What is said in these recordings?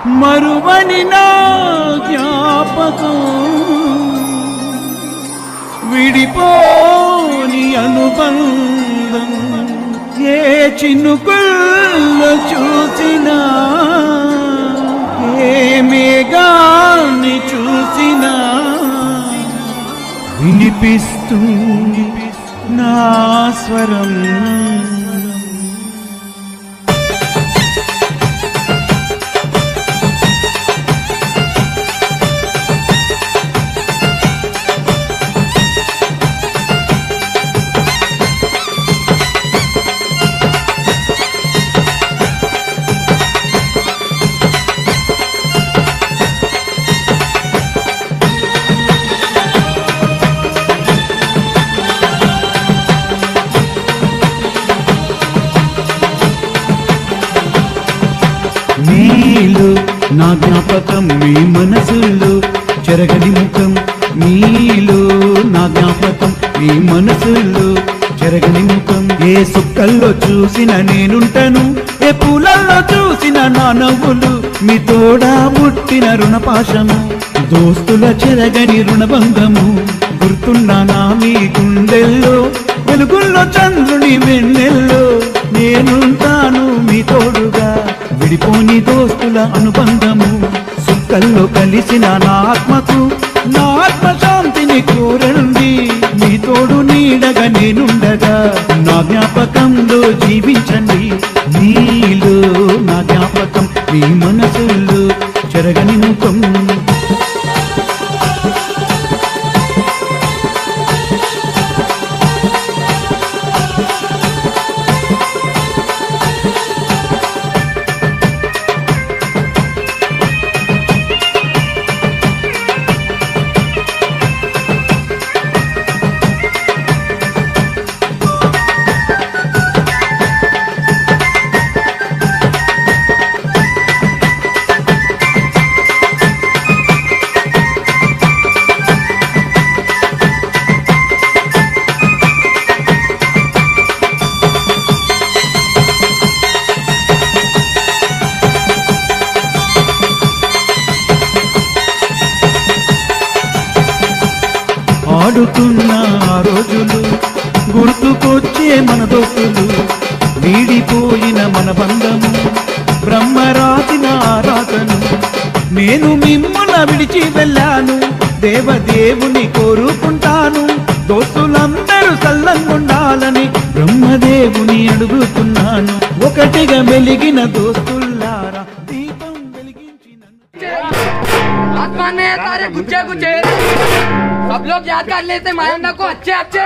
మరువని నా జ్ఞాపకం విడిపోని అనుబంధం ఏ చినుకుల్లో చూసినా ఏ మేఘాన్ని చూసినా వినిపిస్తుంది నా స్వరం నీలో నా జ్ఞాపకం మీ మనసుల్లో చెరగని ముఖం నీలో నా జ్ఞాపకం మీ మనసుల్లో చెరగని ముఖం ఏ సుక్కల్లో చూసిన నేనుంటను ఏ పూలల్లో చూసిన నా నవ్వులు మీ తోడా పుట్టిన రుణపాశము దోస్తుల చెరగని రుణబంధము గుర్తున్నానా మీ గుండెల్లో వెలుగుల్లో చంద్రుని వెన్నెల్లో నేనుంటాను మీ తోడుగా విడిపోని దోస్తుల అనుబంధము సుక్కల్లో కలిసిన నా ఆత్మకు నా ఆత్మ శాంతిని కోరండి మీ తోడు నీడగా నేనుండగా నా జ్ఞాపకంలో జీవించండి నీలో నా జ్ఞాపకం మీ మనసుల్లో చెరగని ముఖం ఆడుతున్న ఆ రోజులు గుర్తుకొచ్చే మన దోస్తులు వీడిపోయిన మన బంధము బ్రహ్మ రాసిన ఆ రాతను నేను మిమ్మల్ని విడిచి వెళ్ళాను దేవదేవుని కోరుకుంటాను దోస్తులందరూ సల్లంగుండాలని బ్రహ్మదేవుని అడుగుతున్నాను ఒకటిగా వెలిగిన దోస్తుల్లారా దీపం వెలిగించిన आसमान में तारे गुच्छे गुच्छे सब लोग याद कर लेते मायंडा को अच्छे अच्छे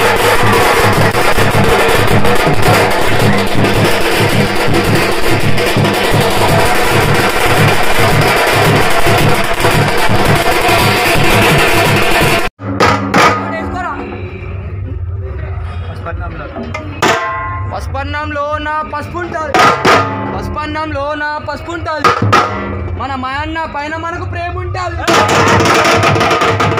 పసుపన్నంలో నా పసుపుంటది పసుపన్నంలో నా పసుపుంటది మన మాయన్న పైన మనకు ప్రేమ ఉంటుంది